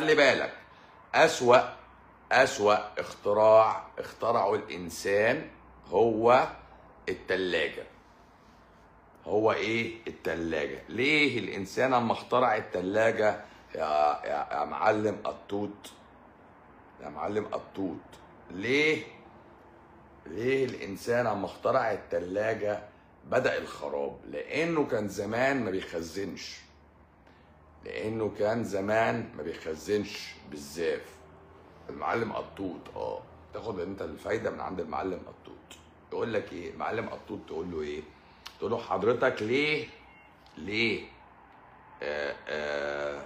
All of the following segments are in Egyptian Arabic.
خلي بالك اسوا اسوا اختراع اخترعه الانسان هو التلاجة هو ايه التلاجة ليه الانسان اما اخترع التلاجة يا يا, يا معلم قطوط يا معلم قطوط ليه ليه الانسان اما اخترع التلاجة بدأ الخراب لانه كان زمان ما بيخزنش لانه كان زمان ما بيخزنش بالزاف المعلم قطوط اه تاخد انت الفايده من عند المعلم قطوط يقول لك ايه معلم قطوط تقول له ايه تقول له حضرتك ليه ليه آه آه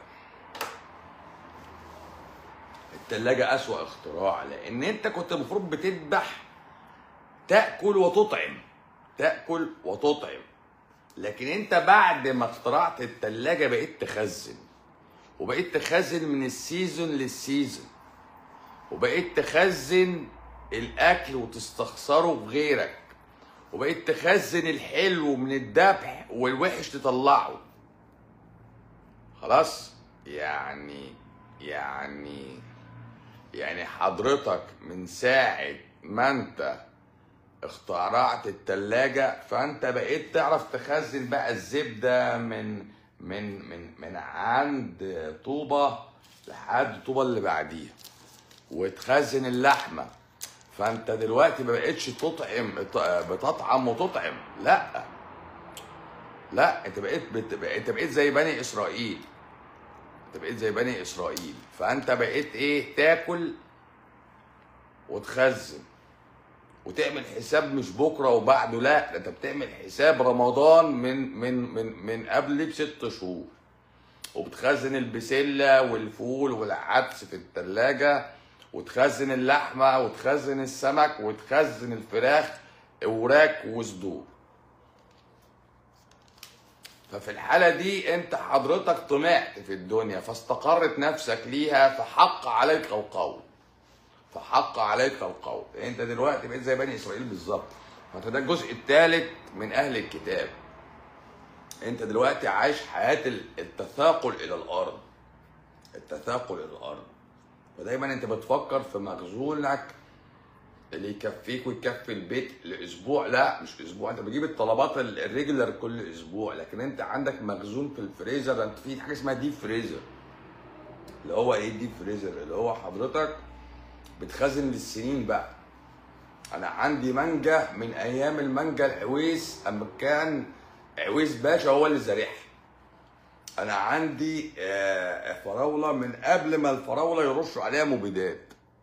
التلاجة أسوأ اختراع لأن أنت كنت المفروض بتذبح تأكل وتطعم تأكل وتطعم لكن أنت بعد ما اخترعت التلاجة بقيت تخزن وبقيت تخزن من السيزون للسيزون وبقيت تخزن الأكل وتستخسره في غيرك وبقيت تخزن الحلو من الذبح والوحش تطلعه خلاص يعني يعني يعني حضرتك من ساعة ما انت اخترعت التلاجة فانت بقيت تعرف تخزن بقى الزبدة من من من من عند طوبة لحد طوبة اللي بعديها وتخزن اللحمة فانت دلوقتي ما بقتش تطعم بتطعم وتطعم لا لا انت بقيت بت... انت بقيت زي بني اسرائيل انت بقيت زي بني اسرائيل فانت بقيت ايه تاكل وتخزن وتعمل حساب مش بكره وبعده لا ده انت بتعمل حساب رمضان من من من من قبل بست شهور وبتخزن البسله والفول والعدس في التلاجة وتخزن اللحمه وتخزن السمك وتخزن الفراخ وراك وصدور ففي الحالة دي انت حضرتك طمعت في الدنيا فاستقرت نفسك ليها فحق عليك القول فحق عليك القول انت دلوقتي بقيت زي بني اسرائيل بالظبط فانت ده الجزء الثالث من اهل الكتاب انت دلوقتي عايش حياة التثاقل الى الارض التثاقل الى الارض فدايما انت بتفكر في مخزونك اللي يكفيك ويكفي البيت لاسبوع لا مش اسبوع انت بتجيب الطلبات الريجولر كل اسبوع لكن انت عندك مخزون في الفريزر انت في حاجه اسمها ديب فريزر اللي هو ايه ديب فريزر اللي هو حضرتك بتخزن للسنين بقى انا عندي مانجا من ايام المانجا العويس اما كان عويس باشا هو اللي زارعها انا عندي فراوله من قبل ما الفراوله يرشوا عليها مبيدات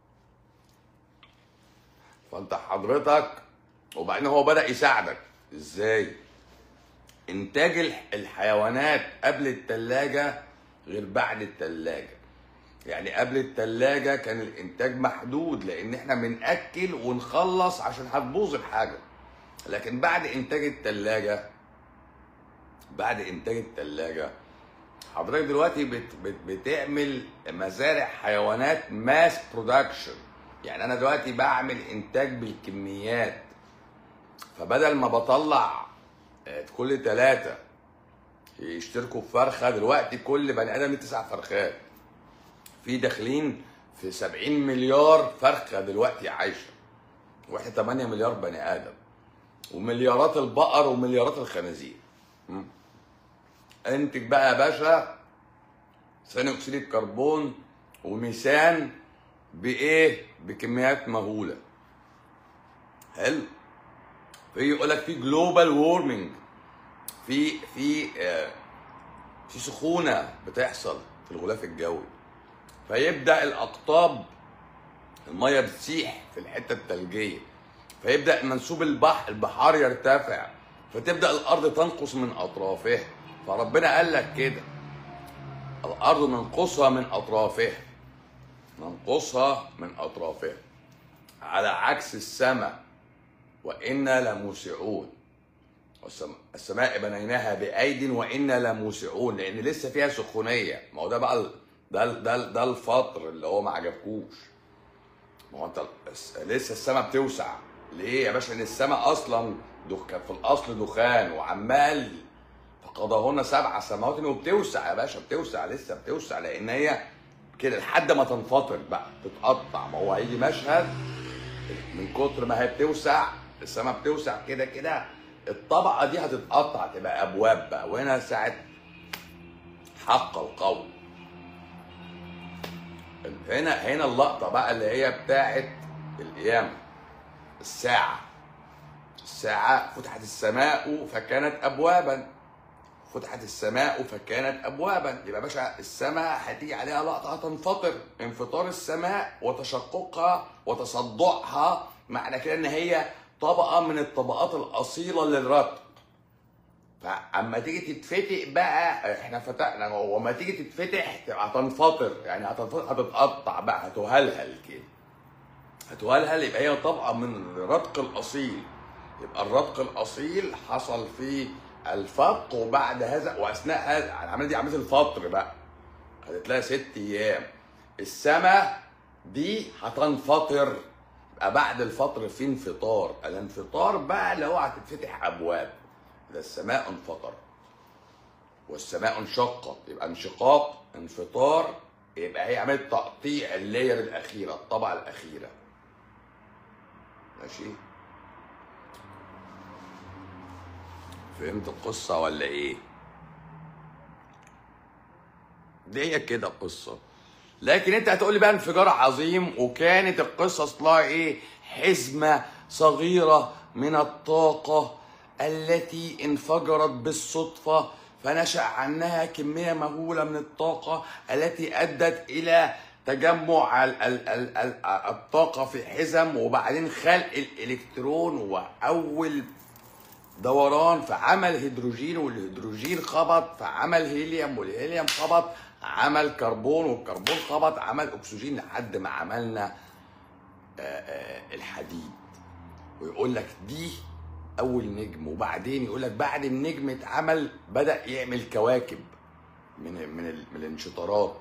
فانت حضرتك وبعدين هو بدا يساعدك ازاي انتاج الحيوانات قبل التلاجة غير بعد التلاجة يعني قبل التلاجة كان الانتاج محدود لان احنا بنأكل ونخلص عشان هتبوظ الحاجة لكن بعد انتاج التلاجة بعد انتاج التلاجة حضرتك دلوقتي بت بت بتعمل مزارع حيوانات ماس برودكشن يعني انا دلوقتي بعمل انتاج بالكميات فبدل ما بطلع كل ثلاثة يشتركوا في فرخة دلوقتي كل بني ادم تسع فرخات في داخلين في 70 مليار فرخة دلوقتي عايشة واحنا 8 مليار بني ادم ومليارات البقر ومليارات الخنازير انتج بقى يا باشا ثاني اكسيد الكربون وميثان بايه بكميات مهوله حلو في يقول لك في جلوبال وورمنج في في آه في سخونه بتحصل في الغلاف الجوي فيبدا الاقطاب الميه بتسيح في الحته الثلجيه فيبدا منسوب البحر البحار يرتفع فتبدا الارض تنقص من اطرافها فربنا قال لك كده الارض ننقصها من اطرافها ننقصها من اطرافها على عكس السماء وانا لموسعون السماء بنيناها بايد وانا لموسعون لان لسه فيها سخونيه ما هو ده بقى ده ده ده الفطر اللي هو ما عجبكوش ما هو انت لسه السماء بتوسع ليه يا باشا ان السماء اصلا دخان في الاصل دخان وعمال فقضاهن سبع سماوات وبتوسع يا باشا بتوسع لسه بتوسع لان هي كده لحد ما تنفطر بقى تتقطع ما هو هيجي مشهد من كتر ما هي بتوسع السماء بتوسع كده كده الطبقه دي هتتقطع تبقى ابواب بقى وهنا ساعه حق القول هنا هنا اللقطه بقى اللي هي بتاعت القيامه الساعه الساعه فتحت السماء فكانت ابوابا فتحت السماء فكانت ابوابا يبقى يا باشا السماء هتيجي عليها لقطه هتنفطر انفطار السماء وتشققها وتصدعها معنى كده ان هي طبقه من الطبقات الاصيله للرتق فاما تيجي تتفتح بقى احنا فتحنا وما تيجي تتفتح تبقى هتنفطر يعني هتنفطر هتتقطع بقى هتهلهل كده هتهلهل يبقى هي طبقه من الرتق الاصيل يبقى الرتق الاصيل حصل فيه الفط وبعد هذا واثناء هذا العمليه دي عمليه الفطر بقى هتلاقي ست ايام السماء دي هتنفطر يبقى بعد الفطر في انفطار الانفطار بقى اللي هو هتتفتح ابواب ده السماء انفطر والسماء انشقت يبقى انشقاق انفطار يبقى هي عمليه تقطيع اللاير الاخيره الطبقه الاخيره ماشي فهمت القصة ولا ايه؟ دي هي كده القصة لكن انت هتقولي بقى انفجار عظيم وكانت القصة اصلها ايه؟ حزمة صغيرة من الطاقة التي انفجرت بالصدفة فنشأ عنها كمية مهولة من الطاقة التي أدت إلى تجمع ال- ال- ال- ال- الطاقة في حزم وبعدين خلق الإلكترون وأول دوران فعمل هيدروجين والهيدروجين خبط فعمل هيليوم والهيليوم خبط عمل كربون والكربون خبط عمل اكسجين لحد ما عملنا آه، آه، الحديد ويقول لك دي اول نجم وبعدين يقول لك بعد النجم اتعمل بدا يعمل كواكب من من ال- من الانشطارات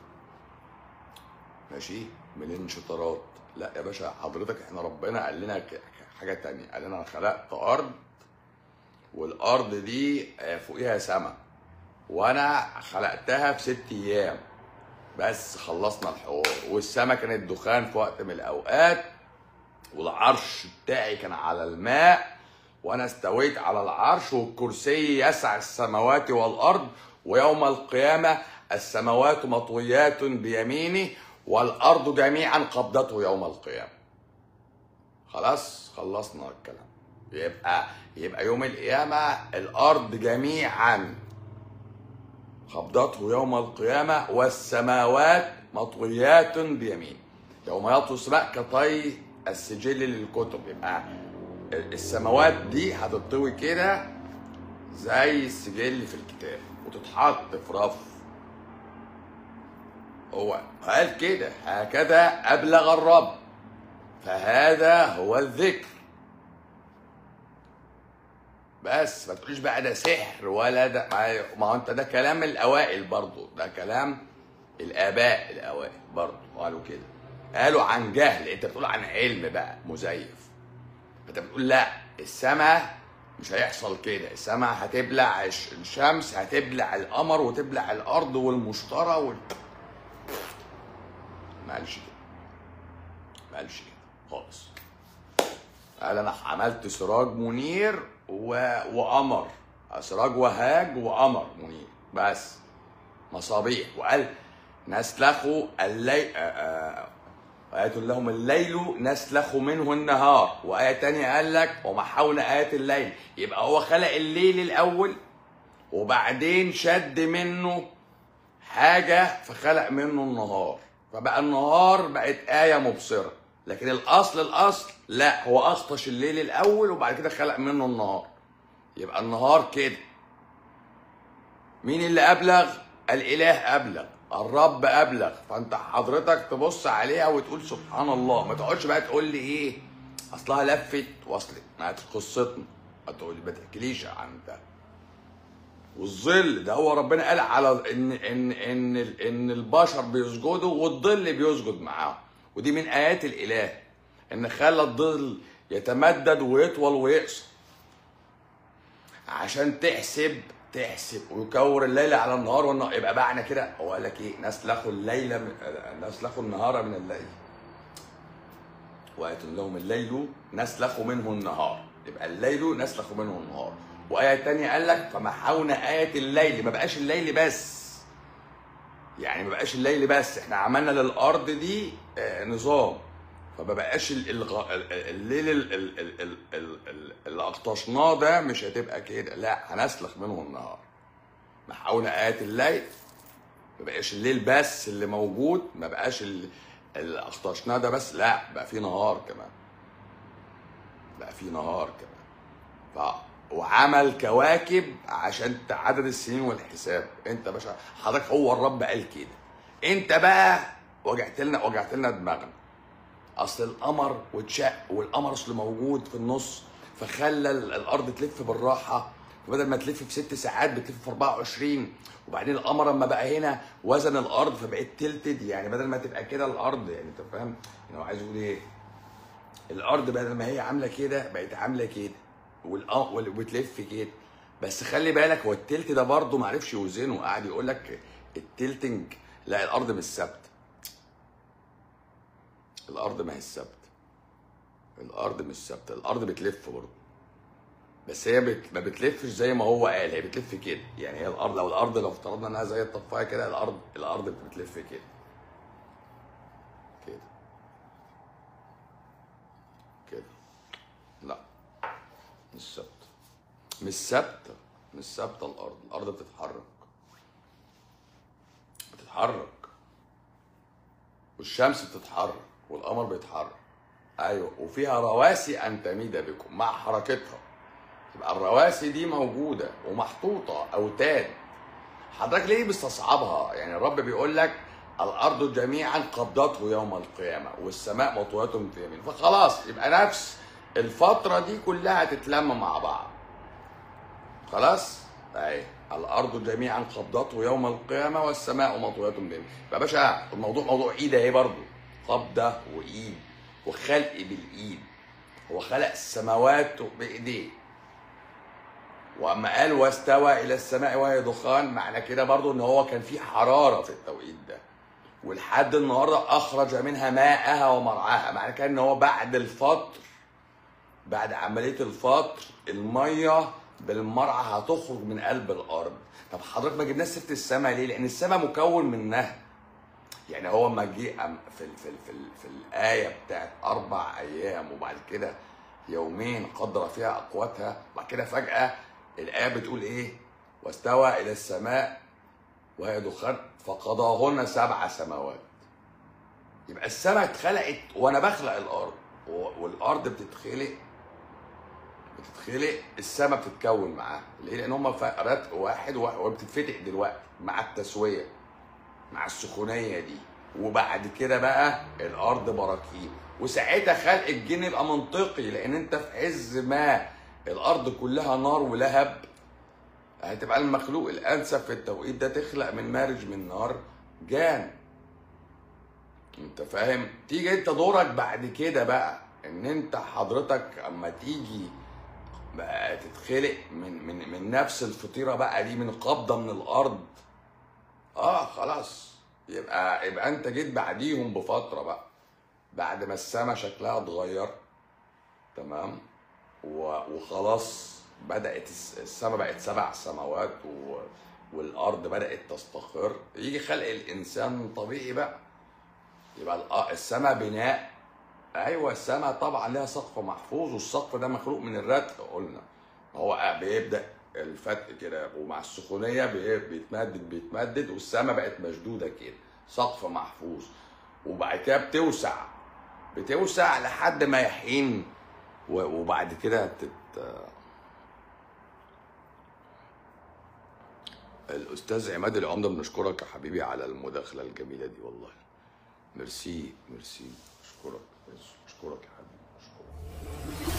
ماشي من الانشطارات لا يا باشا حضرتك احنا ربنا قال لنا ك- حاجه تانية قال لنا انا خلقت ارض والارض دي آه، فوقيها سما وانا خلقتها في ست ايام بس خلصنا الحوار والسما كانت دخان في وقت من الاوقات والعرش بتاعي كان على الماء وانا استويت على العرش والكرسي يسع السماوات والارض ويوم القيامه السماوات مطويات بيمينه والارض جميعا قبضته يوم القيامه خلاص خلصنا الكلام يبقى يبقى يوم القيامه الارض جميعا قبضته يوم القيامة والسماوات مطويات بيمين يوم يطوي السماء كطي السجل للكتب يبقى السماوات دي هتطوي كده زي السجل في الكتاب وتتحط في رف هو قال كده هكذا أبلغ الرب فهذا هو الذكر بس ما تقوليش بقى ده سحر ولا ده ما- ما هو انت ده كلام الاوائل برضو ده كلام الاباء الاوائل برضو قالوا كده قالوا عن جهل انت بتقول عن علم بقى مزيف انت بتقول لا السماء مش هيحصل كده السماء هتبلع الش- الشمس هتبلع القمر وتبلع الارض والمشتري وال ما قالش كده ما قالش كده خالص قال انا عملت سراج منير و... وقمر سراج وهاج وقمر منير بس مصابيح وقال نسلخ الليل آية لهم الليل نسلخ منه النهار وآية تانية قال لك ومحونا آيات الليل يبقى هو خلق الليل الأول وبعدين شد منه حاجة فخلق منه النهار فبقى النهار بقت آية مبصرة لكن الأصل الأصل لا هو أغطش الليل الأول وبعد كده خلق منه النهار يبقى النهار كده مين اللي أبلغ؟ الإله أبلغ الرب أبلغ فأنت حضرتك تبص عليها وتقول سبحان الله ما تقعدش بقى تقول لي إيه أصلها لفت وصلت ما قصتنا ما تقول ما تحكيليش عن ده والظل ده هو ربنا قال على ان ان ان ان البشر بيسجدوا والظل بيسجد معاهم ودي من ايات الاله ان خلى الظل يتمدد ويطول ويقصر عشان تحسب تحسب ويكور الليل على النهار والنهار يبقى معنى كده هو قال لك ايه نسلخ الليل من نسلخ النهار من الليل وآية لهم الليل نسلخ منه النهار يبقى الليل نسلخ منه النهار وآية تانية قال لك فمحونا آية الليل ما بقاش الليل بس يعني ما بقاش الليل بس احنا عملنا للأرض دي آه، نظام فما بقاش ال- الغ- ال- الليل ال- ال- ال- ال- ال- ال- اللي أغطشناه ده مش هتبقى كده لا هنسلخ منه النهار محونا آية الليل ما بقاش الليل بس اللي موجود ما بقاش ال- اللي اغطشناه ده بس لا بقى في نهار كمان بقى في نهار كمان ف وعمل كواكب عشان عدد السنين والحساب انت يا باشا حضرتك هو الرب قال كده انت بقى وجعت لنا وجعت لنا دماغنا اصل القمر واتشق والقمر اصل موجود في النص فخلى ال- الارض تلف بالراحه فبدل ما تلف في ست ساعات بتلف في 24 وبعدين القمر لما بقى هنا وزن الارض فبقت تلتد يعني بدل ما تبقى كده الارض يعني انت فاهم يعني هو عايز يقول ايه الارض بدل ما هي عامله كده بقت عامله كده والأ- وال- وبتلف كده بس خلي بالك هو التلت ده برضه ما عرفش يوزنه قاعد يقول لك التلتنج لا الارض مش ثابته الارض ما هي ثابته الارض مش ثابته الارض بتلف برضه بس هي بت... ما بتلفش زي ما هو قال هي بتلف كده يعني هي الارض لو الارض لو افترضنا انها زي الطفايه كده الارض الارض بتلف كده كده كده لا مش ثابته مش ثابته مش ثابته الارض الارض بتتحرك بتتحرك والشمس بتتحرك والقمر بيتحرك ايوه وفيها رواسي ان تميد بكم مع حركتها يبقى الرواسي دي موجوده ومحطوطه اوتاد حضرتك ليه بتستصعبها يعني الرب بيقول لك الارض جميعا قبضته يوم القيامه والسماء مطويه في يمين فخلاص يبقى نفس الفتره دي كلها تتلم مع بعض خلاص اهي الارض جميعا قبضته يوم القيامه والسماء مطويه بيمين يا باشا الموضوع موضوع ايد اهي برضه قبضه وايد وخلق بالايد هو خلق السماوات بايديه واما قال واستوى الى السماء وهي دخان معنى كده برضو ان هو كان في حراره في التوقيت ده ولحد النهارده اخرج منها ماءها ومرعاها معنى كده ان هو بعد الفطر بعد عمليه الفطر الميه بالمرعى هتخرج من قلب الارض طب حضرتك ما جبناش سيره السماء ليه لان السماء مكون من نهر يعني هو ما جه أم- في ال- في ال- في, ال- في الايه بتاعت اربع ايام وبعد كده يومين قدر فيها اقواتها وبعد كده فجاه الايه بتقول ايه واستوى الى السماء وهي دخان فقضاهن سبع سماوات يبقى السماء اتخلقت وانا بخلق الارض و- والارض بتتخلق بتتخلق السماء بتتكون معاها ليه لان هم فقرات واحد واحد وبتتفتح دلوقتي مع التسويه مع السخونيه دي وبعد كده بقى الارض براكين وساعتها خلق الجن يبقى منطقي لان انت في عز ما الارض كلها نار ولهب هتبقى المخلوق الانسب في التوقيت ده تخلق من مارج من نار جان انت فاهم تيجي انت دورك بعد كده بقى ان انت حضرتك اما تيجي بقى تتخلق من من من نفس الفطيره بقى دي من قبضه من الارض اه خلاص يبقى يبقى انت جيت بعديهم بفتره بقى بعد ما السما شكلها اتغير تمام و- وخلاص بدات الس- السما بقت سبع سماوات و... والارض بدات تستقر يجي خلق الانسان طبيعي بقى يبقى الأ- السما بناء ايوه السما طبعا لها سقف محفوظ والسقف ده مخلوق من الرتق قلنا هو بيبدا الفتق كده ومع السخونيه بي- بيتمدد بيتمدد والسما بقت مشدوده كده سقف محفوظ وبعد كده بتوسع بتوسع لحد ما يحين و- وبعد كده تت... الاستاذ عماد العمده بنشكرك يا حبيبي على المداخله الجميله دي والله ميرسي ميرسي اشكرك اشكرك يا حبيبي اشكرك